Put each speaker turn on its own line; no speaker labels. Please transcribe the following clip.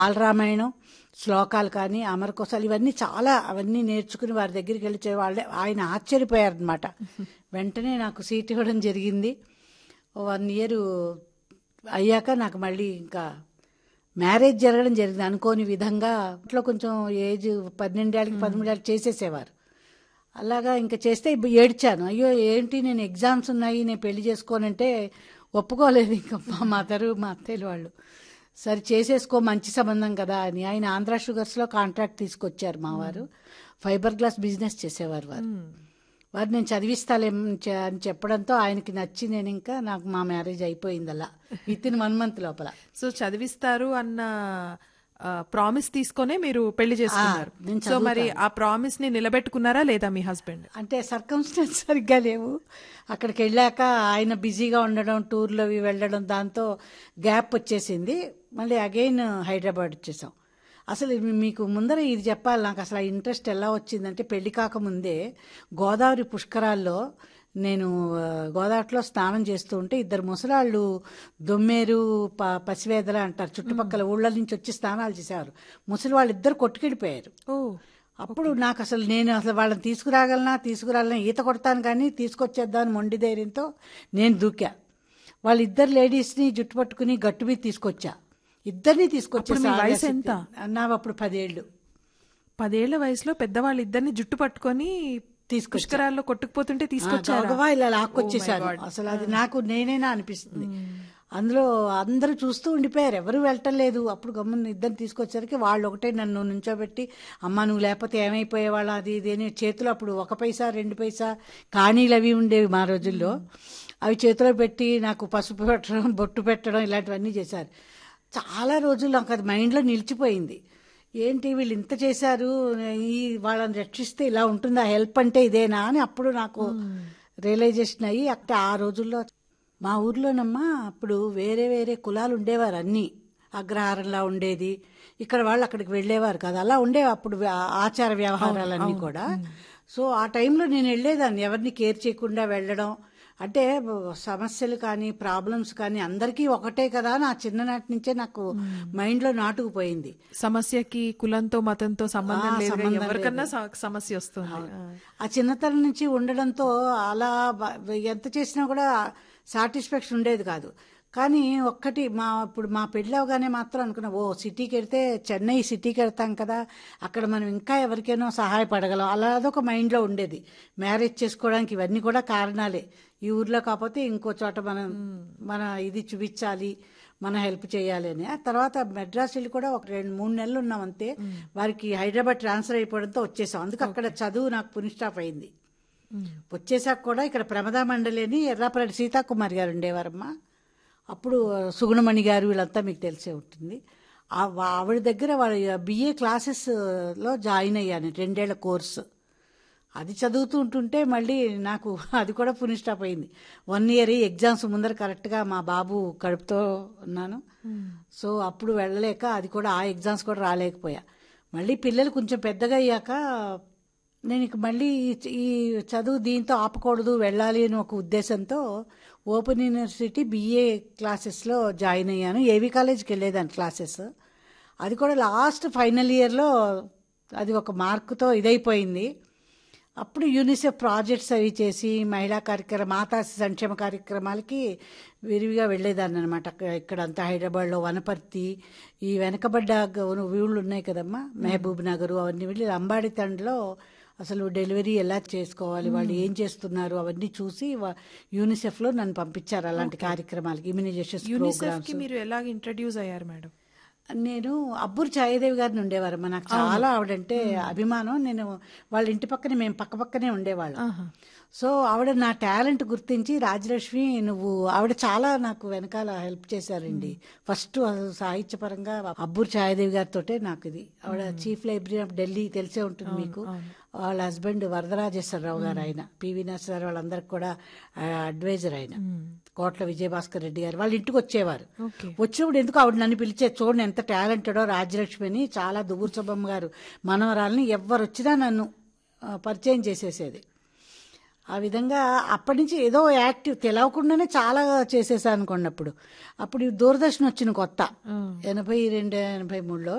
బాలరామాయణం శ్లోకాలు కానీ అమరకోశాలు ఇవన్నీ చాలా అవన్నీ నేర్చుకుని వారి దగ్గరికి వెళ్ళి చే- వాళ్ళే ఆయన ఆశ్చర్యపోయారనమాట వెంటనే నాకు సీట్ ఇవ్వడం జరిగింది వన్ ఇయర్ అయ్యాక నాకు మళ్ళీ ఇంకా మ్యారేజ్ జరగడం జరిగింది అనుకోని విధంగా ఇంట్లో కొంచెం ఏజ్ పన్నెండేళ్ళకి పదమూడేళ్ళకి చేసేసేవారు అలాగా ఇంకా చేస్తే ఇప్పుడు ఏడ్చాను అయ్యో ఏంటి నేను ఎగ్జామ్స్ ఉన్నాయి నేను పెళ్లి చేసుకోనంటే ఒప్పుకోలేదు ఇంకా మా మదరు మా అత్తయ్యలు వాళ్ళు సరే చేసేసుకో మంచి సంబంధం కదా అని ఆయన ఆంధ్ర షుగర్స్లో కాంట్రాక్ట్ తీసుకొచ్చారు మా వారు ఫైబర్ గ్లాస్ బిజినెస్ చేసేవారు వారు వారు నేను చదివిస్తాలే అని చెప్పడంతో ఆయనకి నచ్చి నేను ఇంకా నాకు మా మ్యారేజ్ అయిపోయింది అలా విత్ ఇన్ వన్ మంత్ లోపల
సో చదివిస్తారు అన్న ప్రామిస్ తీసుకొనే మీరు పెళ్లి చేసుకున్నారు
ఆ, నేను
సో మరి ఆ ప్రామిస్ ని నిలబెట్టుకున్నారా లేదా మీ హస్బెండ్
అంటే సర్కమ్స్టెన్స్ సరిగ్గా లేవు అక్కడికి వెళ్ళాక ఆయన బిజీగా ఉండడం టూర్లో అవి వెళ్ళడం దాంతో గ్యాప్ వచ్చేసింది మళ్ళీ అగైన్ హైదరాబాద్ వచ్చేసాం అసలు ఇది మీకు ముందర ఇది చెప్పాలి నాకు అసలు ఆ ఇంట్రెస్ట్ ఎలా వచ్చిందంటే పెళ్లి కాకముందే గోదావరి పుష్కరాల్లో నేను ఆ, గోదావరిలో స్నానం చేస్తూ ఉంటే ఇద్దరు ముసలాళ్ళు దొమ్మేరు ప పసివేదల అంటారు చుట్టుపక్కల ఊళ్ళ నుంచి వచ్చి స్నానాలు చేసేవారు ముసలి వాళ్ళు ఇద్దరు కొట్టుకెళ్ళిపోయారు
ఓ
అప్పుడు నాకు అసలు నేను అసలు వాళ్ళని తీసుకురాగలనా తీసుకురాగలనా ఈత కొడతాను కానీ తీసుకొచ్చేద్దామని మొండి ధైర్యంతో నేను దూకా వాళ్ళిద్దరు లేడీస్ని జుట్టు పట్టుకుని గట్టు మీద తీసుకొచ్చా ఇద్దరిని తీసుకొచ్చా
అప్పుడు మీ వయసు ఎంత?
నా అప్పుడు పదేళ్ళు
పదేళ్ల వయసులో పెద్దవాళ్ళు ఇద్దరిని జుట్టు పట్టుకొని
తీసుకొచ్చా.
పుష్కరాల్లో కొట్టుకుపోతుంటే తీసుకొచ్చారా
గబగబా ఇలా లాక్కొచ్చేసాను అసలు అది నాకు నేనేనా అనిపిస్తుంది అందులో అందరూ చూస్తూ ఉండిపోయారు ఎవరు వెళ్ళటం లేదు అప్పుడు గమ్మున ఇద్దరు తీసుకొచ్చేసరికి వాళ్ళు ఒకటే నన్ను నుంచోబెట్టి అమ్మ నువ్వు లేకపోతే ఏమైపోయేవాళ్ళ అది ఇది అని చేతిలో అప్పుడు ఒక పైసా రెండు పైసా కాణీలు అవి ఉండేవి మా రోజుల్లో అవి చేతిలో పెట్టి నాకు పసుపు పెట్టడం బొట్టు పెట్టడం ఇలాంటివన్నీ చేశారు చాలా రోజులు నాకు అది మైండ్లో నిలిచిపోయింది ఏంటి వీళ్ళు ఇంత చేశారు ఈ వాళ్ళని రక్షిస్తే ఇలా ఉంటుందా హెల్ప్ అంటే ఇదేనా అని అప్పుడు నాకు రియలైజేషన్ అయ్యి అక్కడ ఆ రోజుల్లో మా ఊర్లోనమ్మా అప్పుడు వేరే వేరే కులాలు ఉండేవారు అన్నీ అగ్రహారంలా ఉండేది ఇక్కడ వాళ్ళు అక్కడికి వెళ్ళేవారు కదా అలా ఉండేవి అప్పుడు వ్యా- ఆచార వ్యవహారాలన్నీ కూడా సో ఆ టైంలో నేను వెళ్ళేదాన్ని ఎవరిని కేర్ చేయకుండా వెళ్ళడం అంటే సమస్యలు కానీ ప్రాబ్లమ్స్ కానీ అందరికీ ఒకటే కదా అని ఆ చిన్ననాటి నుంచే నాకు మైండ్లో నాటుకుపోయింది
సమస్యకి కులంతో మతంతో సంబంధం
ఆ,
లేదు
సంబంధం
ఎవరికన్నా స- సమస్య వస్తుంది ఆ.
ఆ చిన్నతనం నుంచి ఉండడంతో అలా బ- ఎంత చేసినా కూడా సాటిస్ఫాక్షన్ ఉండేది కాదు కానీ ఒక్కటి మా ఇప్పుడు మా పెళ్ళి అవగానే మాత్రం అనుకున్నా ఓ సిటీకి వెళ్తే చెన్నై సిటీకి వెళ్తాం కదా అక్కడ మనం ఇంకా ఎవరికైనా సహాయపడగలం అలా అదొక మైండ్లో ఉండేది మ్యారేజ్ చేసుకోవడానికి ఇవన్నీ కూడా కారణాలే ఈ ఊర్లో కాకపోతే ఇంకో చోట మనం మన ఇది చూపించాలి మన హెల్ప్ చేయాలి అని ఆ తర్వాత మెడ్రాస్ వెళ్ళి కూడా ఒక రెండు మూడు నెలలు ఉన్నాం అంతే వారికి హైదరాబాద్ ట్రాన్స్ఫర్ అయిపోవడంతో వచ్చేసాం అందుకు అక్కడ చదువు నాకు పునిస్టాప్ అయింది వచ్చేసాక కూడా ఇక్కడ ప్రమదా మండలి అని ఎర్రాపరెడ్డి సీతాకుమారి గారు ఉండేవారమ్మా అప్పుడు సుగుణమణి గారు వీళ్ళంతా మీకు తెలిసే ఉంటుంది ఆ వా- ఆవిడ దగ్గర వాళ్ళ బిఏ క్లాసెస్లో జాయిన్ అయ్యాను రెండేళ్ల కోర్సు అది చదువుతూ ఉంటుంటే మళ్ళీ నాకు అది కూడా ఫుల్ స్టాప్ అయింది వన్ ఇయర్ ఎగ్జామ్స్ ముందర కరెక్ట్గా మా బాబు కడుపుతో ఉన్నాను సో అప్పుడు వెళ్ళలేక అది కూడా ఆ ఎగ్జామ్స్ కూడా రాలేకపోయా మళ్ళీ పిల్లలు కొంచెం పెద్దగా అయ్యాక నేను ఇక మళ్ళీ ఈ- ఈ చదువు దీంతో ఆపకూడదు వెళ్ళాలి అని ఒక ఉద్దేశంతో ఓపెన్ యూనివర్సిటీ బిఏ క్లాసెస్లో జాయిన్ అయ్యాను ఏవి కాలేజ్కి వెళ్ళేదాన్ని క్లాసెస్ అది కూడా లాస్ట్ ఫైనల్ ఇయర్లో అది ఒక మార్కుతో ఇదైపోయింది అప్పుడు యూనిసెఫ్ ప్రాజెక్ట్స్ అవి చేసి మహిళా కార్యక్రమ మాతా సంక్షేమ కార్యక్రమాలకి విరివిగా వెళ్ళేదాన్ని అనమాట ఇక్కడ అంతా హైదరాబాద్లో వనపర్తి ఈ వెనకబడ్డ గ- ఊళ్ళు ఉన్నాయి కదమ్మా మహబూబ్ నగర్ అవన్నీ వెళ్ళి అంబాడి తండ్రిలో అసలు డెలివరీ ఎలా చేసుకోవాలి వాళ్ళు ఏం చేస్తున్నారు అవన్నీ చూసి వా- యూనిసెఫ్లో నన్ను పంపించారు అలాంటి కార్యక్రమాలకి ఇమ్యునైజేషన్
యూనిసెఫ్
ప్రోగ్రామ్స్
కి మీరు ఎలాగ ఇంట్రడ్యూస్ అయ్యారు మేడం
నేను అబ్బూరు ఛాయదేవి గారిని ఉండేవారు నాకు చాలా ఆవిడంటే అభిమానం నేను వాళ్ళ ఇంటి పక్కనే మేము పక్క పక్కనే ఉండేవాళ్ళం సో ఆవిడ నా టాలెంట్ గుర్తించి రాజలక్ష్మి నువ్వు ఆవిడ చాలా నాకు వెనకాల హెల్ప్ చేశారండి ఫస్ట్ అసలు సాహిత్యపరంగా అబ్బూరు ఛాయదేవి గారితో నాకు ఇది ఆవిడ చీఫ్ లైబ్రరీ ఆఫ్ ఢిల్లీ తెలిసే ఉంటుంది మీకు వాళ్ళ హస్బెండ్ వరదరాజేశ్వరరావు గారు ఆయన పివి నరసింహారావు వాళ్ళందరికి కూడా అడ్వైజర్ ఆయన కోట్ల విజయభాస్కర్ రెడ్డి గారు వాళ్ళ ఇంటికి వచ్చేవారు
ఓకే
వచ్చినప్పుడు ఎందుకు ఆవిడ నన్ను పిలిచే చూడండి ఎంత టాలెంటెడో రాజ్యలక్ష్మి అని చాలా దువ్వూరు సుబ్బమ్మ గారు మనవరాలని ఎవ్వరు వచ్చినా నన్ను ఆ, పరిచయం చేసేసేది ఆ విధంగా అప్పటి నుంచి ఏదో యాక్టివ్ తెలవకుండానే చాలా చేసేసాను అనుకోండి అప్పుడు అప్పుడు ఈ దూరదర్శన్ వచ్చిన కొత్త ఎనభై రెండు ఎనభై మూడులో